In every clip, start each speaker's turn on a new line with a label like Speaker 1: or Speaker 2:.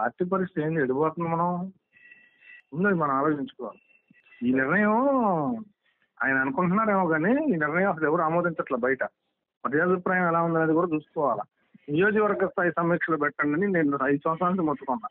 Speaker 1: Party పరిస్థితి ఏంది ఎడిపోతుంది మనం ఉంది మనం ఆలోచించుకోవాలి ఈ నిర్ణయం ఆయన అనుకుంటున్నారేమో కానీ ఈ నిర్ణయం అసలు ఎవరు ఆమోదించట్లే బయట ప్రజాభిప్రాయం ఎలా ఉందనేది కూడా చూసుకోవాలా నియోజకవర్గ స్థాయి సమీక్షలు పెట్టండి అని నేను ఐదు సంవత్సరాల నుంచి మొత్తుకున్నా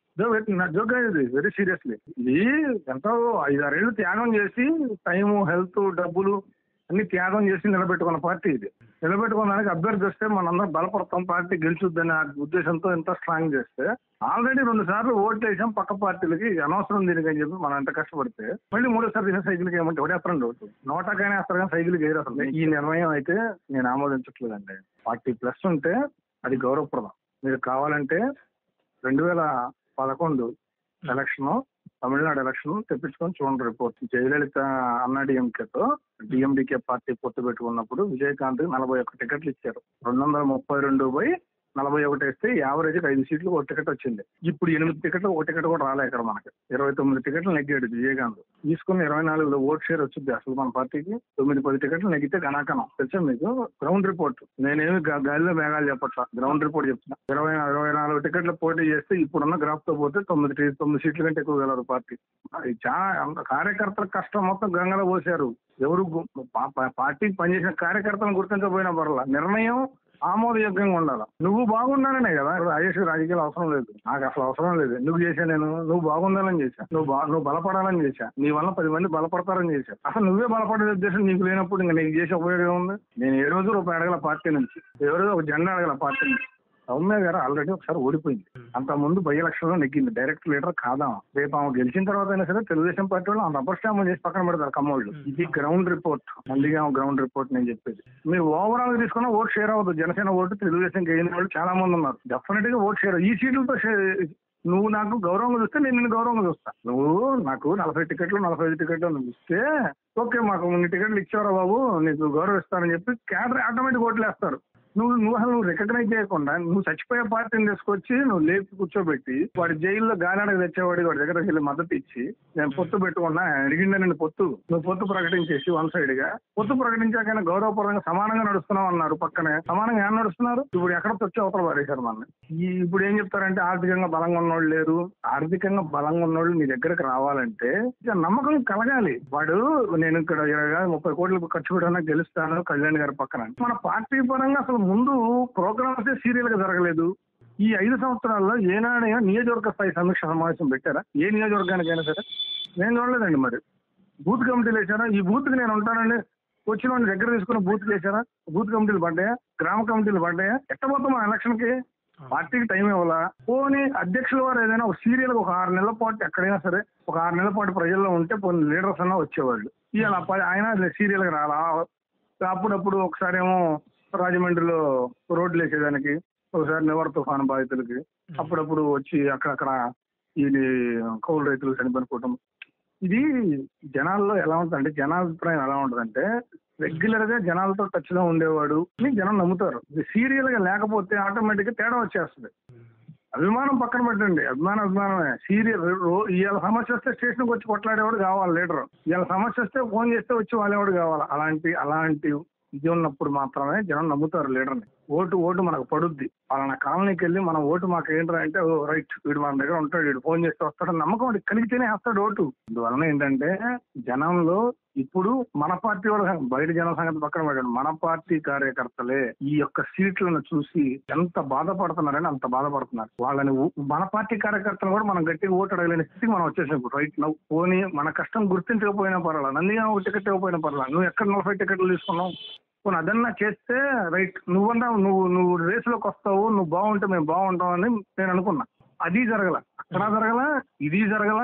Speaker 1: నా జోక్ ఇది వెరీ సీరియస్లీ ఇది ఎంతో ఐదారేళ్లు త్యాగం చేసి టైము హెల్త్ డబ్బులు అన్ని త్యాగం చేసి నిలబెట్టుకున్న పార్టీ ఇది నిలబెట్టుకోవడానికి అభ్యర్థి వస్తే మనందరం బలపడతాం పార్టీ గెలుచుద్దనే ఉద్దేశంతో ఎంత స్ట్రాంగ్ చేస్తే ఆల్రెడీ రెండు సార్లు ఓట్లు వేసాం పక్క పార్టీలకి అనవసరం దీనికి అని చెప్పి మనం ఎంత కష్టపడితే మళ్ళీ మూడోసారి తీసిన సైకిల్కి ఏమంటే ఒకటేస్తారండి ఓటు నోటాకైనా వేస్తారు కానీ సైకిల్కి వేయరు అసలు ఈ నిర్ణయం అయితే నేను ఆమోదించట్లేదండి పార్టీ ప్లస్ ఉంటే అది గౌరవప్రదం మీరు కావాలంటే రెండు వేల పదకొండు ఎలక్షన్ తమిళనాడు ఎలక్షన్ తెప్పించుకొని చూడండి రిపోర్ట్ జయలలిత అన్నా డిఎంకేతో డిఎండికే పార్టీ పొత్తు పెట్టుకున్నప్పుడు విజయకాంత్ నలభై ఒక్క టికెట్లు ఇచ్చారు రెండు వందల ముప్పై రెండు బై నలభై ఒకటి వేస్తే యావరేజ్ ఐదు సీట్లు ఒక టికెట్ వచ్చింది ఇప్పుడు ఎనిమిది టికెట్లు ఒక టికెట్ కూడా రాలే ఇక్కడ మనకి ఇరవై తొమ్మిది టికెట్లు నెగ్గాడు విజయకాంత్ తీసుకున్న ఇరవై నాలుగులో ఓట్ షేర్ వచ్చింది అసలు మన పార్టీకి తొమ్మిది పది టికెట్లు నెగ్గితే గణాకనం తెలుసా మీకు గ్రౌండ్ రిపోర్ట్ నేనేమి గా- గాలిలో మేఘాలు చెప్పట్లా గ్రౌండ్ రిపోర్ట్ చెప్తున్నా ఇరవై ఇరవై నాలుగు టికెట్లు పోటీ చేస్తే ఇప్పుడున్న గ్రాఫ్ తో పోతే తొమ్మిది టి- తొమ్మిది సీట్ల కంటే ఎక్కువ గెలరు పార్టీ అది చాలా అంత కార్యకర్తల కష్టం మొత్తం గంగలో పోసారు ఎవరు గు- పా- పా- పార్టీకి పనిచేసిన కార్యకర్తలను గుర్తించకపోయినా పర్వాలా నిర్ణయం ఆమోదయోగ్యంగా ఉండాలి నువ్వు బాగుండాలనే కదా రాజేష్ రాజకీయాలు అవసరం లేదు నాకు అసలు అవసరం లేదు ఎందుకు చేశా నేను నువ్వు బాగుండాలని చేశా నువ్వు బా నువ్వు బలపడాలని చేశా నీ వల్ల పది మంది బలపడతారని చేశా అసలు నువ్వే బలపడే ఉద్దేశం నీకు లేనప్పుడు ఇంకా నీకు చేసే ఉపయోగం ఉంది నేను ఏ రోజు రూపాయి అడగల పార్టీ నుంచి ఏ రోజు ఒక జెండా అడగల పార్టీ నుంచి సౌమ్య గారు ఆల్రెడీ ఒకసారి ఓడిపోయింది అంత ముందు బై ఎలక్షన్ లో నెగ్గింది డైరెక్ట్ లీడర్ కాదా రేపు ఆమె గెలిచిన తర్వాత అయినా సరే తెలుగుదేశం పార్టీ వాళ్ళు ఆ రబ్బర్ స్టాంప్ చేసి పక్కన పెడతారు కమ్మోళ్ళు ఇది గ్రౌండ్ రిపోర్ట్ అందుకే గ్రౌండ్ రిపోర్ట్ నేను చెప్పేది మీరు ఓవరాల్ తీసుకున్న ఓట్ షేర్ అవ్వదు జనసేన ఓటు తెలుగుదేశం గెలిచిన వాళ్ళు చాలా మంది ఉన్నారు డెఫినెట్ గా ఓట్ షేర్ ఈ సీట్లతో షే- నువ్వు నాకు గౌరవంగా చూస్తే నేను నిన్ను గౌరవంగా చూస్తా నువ్వు నాకు నలభై టికెట్లు నలభై ఐదు టికెట్లు నువ్వు ఇస్తే ఓకే మాకు ఇన్ని టికెట్లు ఇచ్చారా బాబు నీకు గౌరవిస్తానని చెప్పి క్యాడర్ ఆటోమేటిక్ ఓట్లు వేస్తారు నువ్వు నువ్వు అసలు నువ్వు రికగ్నైజ్ చేయకుండా నువ్వు చచ్చిపోయే పార్టీని తీసుకొచ్చి నువ్వు లేపి కూర్చోబెట్టి వాడి జైల్లో గానాడకు తెచ్చేవాడి వాడి దగ్గరికి వెళ్ళి మద్దతు ఇచ్చి నేను పొత్తు పెట్టుకున్నా అడిగిందా నేను పొత్తు నువ్వు పొత్తు ప్రకటించేసి వన్ సైడ్ గా పొత్తు ప్రకటించాకైనా గౌరవపరంగా సమానంగా నడుస్తున్నావు అన్నారు పక్కనే సమానంగా ఏం నడుస్తున్నారు ఇప్పుడు ఎక్కడ వచ్చి అవతల పారేశారు మన ఈ ఇప్పుడు ఏం చెప్తారంటే ఆర్థికంగా బలంగా ఉన్నోళ్ళు లేరు ఆర్థికంగా బలంగా ఉన్నోళ్ళు నీ దగ్గరకు రావాలంటే ఇక నమ్మకం కలగాలి వాడు నేను ఇక్కడ ఇరవై వేల, ముప్పై కోట్లు ఖర్చు పెట్టడానికి గెలుస్తాను కళ్యాణ్ గారి పక్కన మన పార్టీ పరంగా అసలు ముందు ప్రోగ్రామ్స్ సీరియల్ గా జరగలేదు ఈ ఐదు సంవత్సరాల్లో ఏనాడైనా నియోజకవర్గ స్థాయి సమీక్ష సమావేశం పెట్టారా ఏ నియోజకవర్గానికైనా సరే నేను చూడలేదండి మరి బూత్ కమిటీలు వేసారా ఈ బూత్ కి నేను ఉంటానండి వచ్చిన వాడిని దగ్గర తీసుకుని బూత్ వేసారా బూత్ కమిటీలు పడ్డాయా గ్రామ కమిటీలు పడ్డాయా ఎట్టబోతాం మన ఎలక్షన్ కి పార్టీకి టైం ఇవ్వాలా పోనీ అధ్యక్షుల వారు ఏదైనా ఒక సీరియల్ ఒక ఆరు నెలల పాటు ఎక్కడైనా సరే ఒక ఆరు నెలల పాటు ప్రజల్లో ఉంటే కొన్ని లీడర్స్ అన్నా వచ్చేవాళ్ళు ఇవాళ ప- ఆయన సీరియల్ గా రాలా అప్పుడప్పుడు ఒకసారి ఏమో రాజమండ్రిలో రోడ్లు వేసేదానికి ఒకసారి నివర్ తుఫాను బాధితులకి అప్పుడప్పుడు వచ్చి అక్కడక్కడ ఈ కౌలు రైతులు చనిపోయిన కుటుంబం ఇది జనాల్లో ఎలా ఉంటుందంటే జనాభిప్రాయం ఎలా ఉంటుందంటే రెగ్యులర్ గా జనాలతో టచ్ లో ఉండేవాడు అని జనం నమ్ముతారు ఇది సీరియల్ గా లేకపోతే ఆటోమేటిక్ గా తేడా వచ్చేస్తుంది అభిమానం పక్కన పెట్టండి అభిమానం అభిమానమే సీరియల్ ఇవాళ సమస్య వస్తే స్టేషన్కి వచ్చి కొట్లాడేవాడు కావాలి లీడర్ ఇవాళ సమస్య వస్తే ఫోన్ చేస్తే వచ్చి వాళ్ళేవాడు కావాలి అలాంటి అలాంటి ఇది ఉన్నప్పుడు మాత్రమే జనం నమ్ముతారు లీడర్ని ఓటు ఓటు మనకు పడుద్ది వాళ్ళ కాలనీకి వెళ్ళి మనం ఓటు మాకు ఏంట్రా అంటే ఓ రైట్ వీడు మన దగ్గర ఉంటాడు వీడు ఫోన్ చేస్తే వస్తాడు నమ్మకం వాడికి కలిగితేనే వేస్తాడు ఓటు అందువలన ఏంటంటే జనంలో ఇప్పుడు మన పార్టీ వాళ్ళ సంగతి, బయట జనం సంగతి పక్కన పెట్టండి మన పార్టీ కార్యకర్తలే ఈ యొక్క సీట్లను చూసి ఎంత బాధపడుతున్నారని అంత బాధపడుతున్నారు వాళ్ళని ఊ- మన పార్టీ కార్యకర్తలు కూడా మనం గట్టిగా ఓటు అడగలేని స్థితికి మనం వచ్చేసాం ఇప్పుడు రైట్ నవ్వు పోనీ మన కష్టం గుర్తించకపోయినా పర్వాలేదు నందిగా ఒక టికెట్ ఇవ్వకపోయినా పర్వాలేదు నువ్వు ఎక్కడ నలభై టికెట్లు తీసుకున్నావు పోనీ అదన్నా చేస్తే రైట్ నువ్వన్నా నువ్వు నువ్వు రేసులోకి వస్తావు నువ్వు బాగుంటే మేము బాగుంటాం అని నేను అనుకున్నా అది జరగల అక్కడ జరగల ఇది జరగల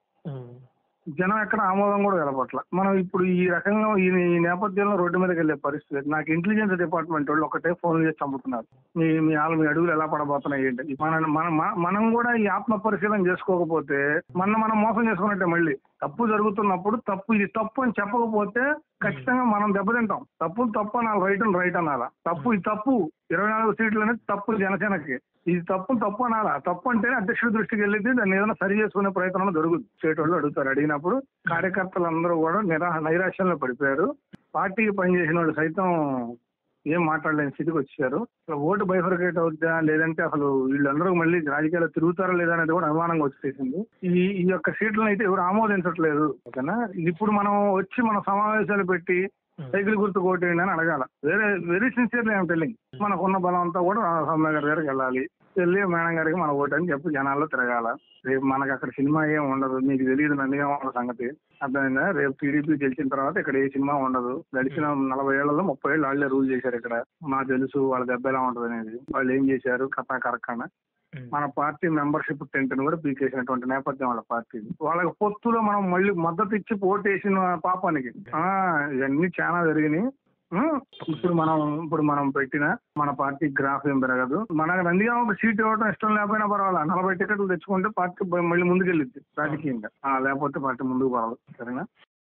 Speaker 1: జనం ఎక్కడ ఆమోదం కూడా కలపట్ల మనం ఇప్పుడు ఈ రకంగా ఈ ఈ నేపథ్యంలో రోడ్డు మీదకి వెళ్ళే పరిస్థితి నాకు ఇంటెలిజెన్స్ డిపార్ట్మెంట్ వాళ్ళు ఒకటే ఫోన్ చేసి చంపుతున్నారు మీ మీ వాళ్ళు మీ అడుగులు ఎలా పడబోతున్నాయి ఏంటి మన మన- మన- మనం కూడా ఈ ఆత్మ పరిశీలన చేసుకోకపోతే మన మనం మోసం చేసుకున్నట్టే మళ్ళీ తప్పు జరుగుతున్నప్పుడు తప్పు ఇది తప్పు అని చెప్పకపోతే ఖచ్చితంగా మనం దెబ్బతింటాం తప్పు తప్పు అనాలి రైట్ అని రైట్ అనాలా తప్పు ఇది తప్పు ఇరవై నాలుగు సీట్లు అనేది తప్పు జనసేనకి ఇది తప్పు తప్పు అనాలా తప్పు అంటేనే అధ్యక్షుడి దృష్టికి వెళ్ళింది దాన్ని ఏదైనా సరి చేసుకునే ప్రయత్నం జరుగుతుంది స్టేట్ వాళ్ళు అడుగుతారు అడిగినప్పుడు కార్యకర్తలు అందరూ కూడా నిరా నైరాశ్యంలో పడిపోయారు పార్టీకి పనిచేసిన వాళ్ళు సైతం ఏం మాట్లాడలేని స్థితికి వచ్చారు అసలు ఓటు బైఫర్కేట్ అవుద్దా లేదంటే అసలు వీళ్ళందరూ మళ్ళీ రాజకీయాల్లో తిరుగుతారా లేదా అనేది కూడా అనుమానంగా వచ్చేసింది ఈ ఈ యొక్క సీట్లను అయితే ఎవరు ఆమోదించట్లేదు ఓకేనా ఇది ఇప్పుడు మనం వచ్చి మన సమావేశాలు పెట్టి సైకిల్ గుర్తు కోటేయండి అని అడగాల వేరే వెరీ సిన్సియర్లీ ఐమ్ టెల్లింగ్ మనకున్న బలం అంతా కూడా సౌమ్య గారి దగ్గరికి వెళ్ళాలి వెళ్ళి మేడం గారికి మన ఓటు అని చెప్పి జనాల్లో తిరగాల రేపు మనకు అక్కడ సినిమా ఏం ఉండదు మీకు తెలియదు నందిగామ సంగతి అర్థమైందా రేపు టీడీపీ గెలిచిన తర్వాత ఇక్కడ ఏ సినిమా ఉండదు గడిచిన నలభై ఏళ్లలో ముప్పై ఏళ్ళు వాళ్ళే రూల్ చేశారు ఇక్కడ నాకు తెలుసు వాళ్ళ దెబ్బ ఎలా ఉంటుంది అనేది వాళ్ళు ఏం చేశారు కథా కరకన మన పార్టీ మెంబర్షిప్ టెంట్ కూడా పీకేసినటువంటి నేపథ్యం వాళ్ళ పార్టీ వాళ్ళకి పొత్తులో మనం మళ్ళీ మద్దతు ఇచ్చి ఓటేసిన పాపానికి ఆ, ఇవన్నీ చాలా జరిగినాయి ఉం? ఇప్పుడు మనం ఇప్పుడు మనం పెట్టిన మన పార్టీ గ్రాఫ్ ఏం పెరగదు మన నందిగా ఒక సీట్ ఇవ్వడం ఇష్టం లేకపోయినా పర్వాలేదు నలభై టికెట్లు తెచ్చుకుంటే పార్టీ మళ్ళీ ముందుకెళ్ళిద్ది రాజకీయంగా ఆ, లేకపోతే పార్టీ ముందుకు పడదు సరేనా